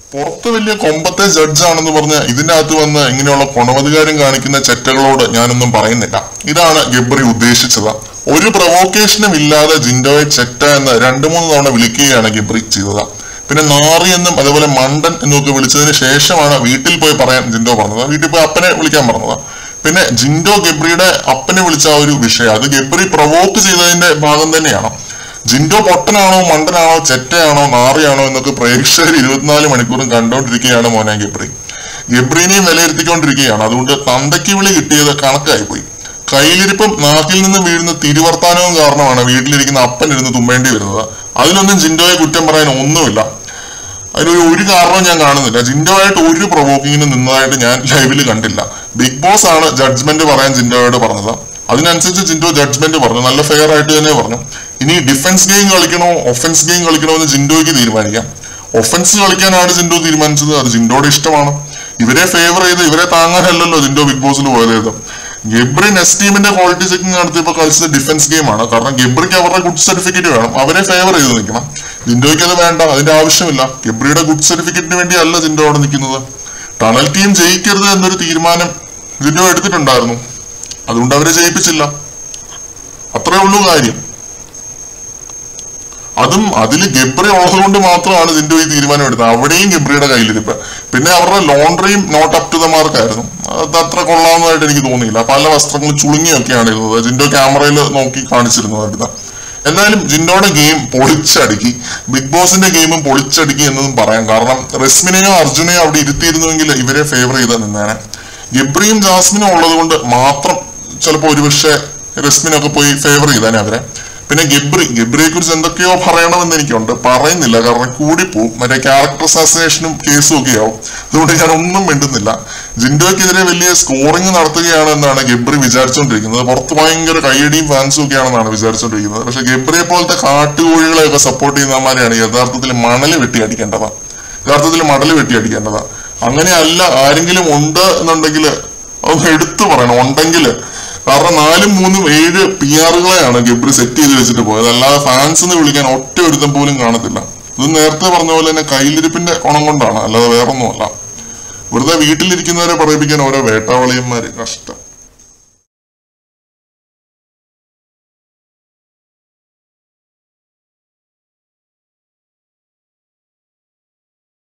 പുറത്ത് വലിയ കൊമ്പത്തെ ജഡ്ജാണെന്ന് പറഞ്ഞ് ഇതിന്റെ അകത്ത് വന്ന് ഇങ്ങനെയുള്ള കൊണവധികാരം കാണിക്കുന്ന ചെറ്റകളോട് ഞാനൊന്നും പറയുന്നില്ല ഇതാണ് ഗബ്രി ഉദ്ദേശിച്ചത് ഒരു പ്രൊവോക്കേഷനും ഇല്ലാതെ ജിൻഡോയെ ചെറ്റ എന്ന് രണ്ടു മൂന്ന് തവണ വിളിക്കുകയാണ് ഗബ്രി ചെയ്തത് പിന്നെ നാറി എന്നും അതേപോലെ മണ്ടൻ എന്നൊക്കെ വിളിച്ചതിന് ശേഷമാണ് വീട്ടിൽ പോയി പറയാൻ ജിൻഡോ പറഞ്ഞത് വീട്ടിൽ പോയി അപ്പനെ വിളിക്കാൻ പറഞ്ഞത് പിന്നെ ജിൻഡോ ഗബ്രിയുടെ അപ്പനെ വിളിച്ച ആ ഒരു വിഷയം അത് ഗബ്രി പ്രൊവോക്ക് ചെയ്തതിന്റെ ഭാഗം തന്നെയാണ് ജിൻഡോ പൊട്ടനാണോ മണ്ടനാണോ ചെറ്റയാണോ നാറിയാണോ എന്നൊക്കെ പ്രേക്ഷകർ ഇരുപത്തിനാല് മണിക്കൂറും കണ്ടോണ്ടിരിക്കുകയാണ് മോനെ ഗബ്രി ഗബ്രീനെയും വിലയിരുത്തിക്കൊണ്ടിരിക്കുകയാണ് അതുകൊണ്ട് തന്തയ്ക്ക് വിളി കിട്ടിയത് കണക്കായി പോയി കയ്യിലിരിപ്പും നാക്കിൽ നിന്ന് വീഴുന്ന തിരുവർത്താനവും കാരണമാണ് വീട്ടിലിരിക്കുന്ന അപ്പൻ ഇരുന്ന് തുമ്പേണ്ടി വരുന്നത് അതിലൊന്നും ജിൻഡോയെ കുറ്റം പറയാൻ ഒന്നുമില്ല അതിനൊരു ഒരു കാരണവും ഞാൻ കാണുന്നില്ല ജിൻഡോ ആയിട്ട് ഒരു പ്രൊവോക്കിങ്ങിന് നിന്നതായിട്ട് ഞാൻ ലൈവിൽ കണ്ടില്ല ബിഗ് ബോസ് ആണ് ജഡ്ജ്മെന്റ് പറയാൻ ജിൻഡോയോട് പറഞ്ഞത് അതിനനുസരിച്ച് ജിൻഡോ ജഡ്ജ്മെന്റ് പറഞ്ഞു നല്ല ഫെയർ ആയിട്ട് തന്നെ പറഞ്ഞു ഇനി ഡിഫൻസ് ഗെയിം കളിക്കണോ ഒഫൻസ് ഗെയിം കളിക്കണോ എന്ന് ജിൻഡോയ്ക്ക് തീരുമാനിക്കാം ഒഫൻസ് കളിക്കാനാണ് ജിൻഡോ തീരുമാനിച്ചത് അത് ജിൻഡോയുടെ ഇഷ്ടമാണ് ഇവരെ ഫേവർ ചെയ്ത് ഇവരെ താങ്ങാനല്ലല്ലോ ജിൻഡോ ബിഗ് ബോസിൽ പോയത് ഗബ്രി നെക്സ്റ്റ് ടീമിന്റെ ക്വാളിറ്റി ചെക്കിംഗ് നടത്തിയപ്പോൾ കളിച്ചത് ഡിഫൻസ് ഗെയിമാണ് കാരണം ഗബ്രിക്ക് അവരുടെ ഗുഡ് സർട്ടിഫിക്കറ്റ് വേണം അവരെ ഫേവർ ചെയ്ത് നിൽക്കണം ജിൻഡോയ്ക്ക് അത് വേണ്ട അതിന്റെ ആവശ്യമില്ല ഗബ്രിയുടെ ഗുഡ് സർട്ടിഫിക്കറ്റിന് വേണ്ടി അല്ല ജിൻഡോ അവിടെ നിൽക്കുന്നത് ടണൽ ടീം ജയിക്കരുത് എന്നൊരു തീരുമാനം ജിൻഡോ എടുത്തിട്ടുണ്ടായിരുന്നു അതുകൊണ്ട് അവരെ ജയിപ്പിച്ചില്ല അത്രേ ഉള്ളൂ കാര്യം അതും അതിൽ ഗബ്രി ഉള്ളതുകൊണ്ട് മാത്രമാണ് ജിൻഡോ ഈ തീരുമാനം എടുത്തത് അവിടെയും ഗബ്രിയുടെ കയ്യിലിരിപ്പ് പിന്നെ അവരുടെ ലോണ്ടറിയും നോട്ട് അപ് ടു ദ മാർക്കായിരുന്നു അത് അത്ര കൊള്ളാവുന്നതായിട്ട് എനിക്ക് തോന്നിയില്ല പല വസ്ത്രങ്ങളും ചുളുങ്ങിയൊക്കെയാണ് ഇരുന്നത് ജിൻഡോ ക്യാമറയിൽ നോക്കി കാണിച്ചിരുന്നത് അടുത്ത എന്നാലും ജിൻഡോയുടെ ഗെയിം പൊളിച്ചടുക്കി ബിഗ് ബോസിന്റെ ഗെയിമും പൊളിച്ചടുക്കി എന്നതും പറയാം കാരണം റസ്മിനെയോ അർജുനെയോ അവിടെ ഇരുത്തിയിരുന്നുവെങ്കിൽ ഇവരെ ഫേവർ ചെയ്ത് നിന്നേനെ ഗബ്രിയും ജാസ്മിനും ഉള്ളത് കൊണ്ട് മാത്രം ചിലപ്പോൾ ഒരുപക്ഷെ റസ്മിനൊക്കെ പോയി ഫേവർ ചെയ്തേനെ അവരെ പിന്നെ ഗബ്രി ഗബ്രിയെ കുറിച്ച് എന്തൊക്കെയോ പറയണമെന്ന് എനിക്കുണ്ട് പറയുന്നില്ല കാരണം കൂടിപ്പോവും മറ്റേ ക്യാരക്ടർ അസാസിനേഷനും കേസും ഒക്കെ ആവും അതുകൊണ്ട് ഞാൻ ഒന്നും മിണ്ടുന്നില്ല ജിൻഡോയ്ക്കെതിരെ വലിയ സ്കോറിംഗ് നടത്തുകയാണ് എന്നാണ് ഗബ്രി വിചാരിച്ചുകൊണ്ടിരിക്കുന്നത് പുറത്ത് ഭയങ്കര കൈയടിയും ഫാൻസും ഒക്കെയാണെന്നാണ് വിചാരിച്ചുകൊണ്ടിരിക്കുന്നത് പക്ഷെ ഗബ്രിയെ പോലത്തെ കാട്ടുകോഴികളെയൊക്കെ സപ്പോർട്ട് ചെയ്യുന്നവന്മാരെയാണ് യഥാർത്ഥത്തിൽ മണല് വെട്ടി അടിക്കേണ്ടത് യഥാർത്ഥത്തിൽ മടല് വെട്ടി അടിക്കേണ്ടത് അങ്ങനെയല്ല ആരെങ്കിലും ഉണ്ട് എന്നുണ്ടെങ്കിൽ അതൊന്ന് എടുത്തു പറയണം ഉണ്ടെങ്കിൽ കാരണം നാലും മൂന്നും ഏഴ് പി ആറുകളെയാണ് ഗബ്രി സെറ്റ് ചെയ്ത് വെച്ചിട്ട് പോയത് അല്ലാതെ ഫാൻസ് എന്ന് വിളിക്കാൻ ഒറ്റ ഒരുത്തം പോലും കാണത്തില്ല ഇത് നേരത്തെ പറഞ്ഞ പോലെ തന്നെ കയ്യിലിരിപ്പിന്റെ ഗുണം കൊണ്ടാണ് അല്ലാതെ വേറൊന്നുമല്ല വെറുതെ വീട്ടിലിരിക്കുന്നവരെ പറയിപ്പിക്കാൻ ഓരോ വേട്ടാവളിയന്മാര് കഷ്ടം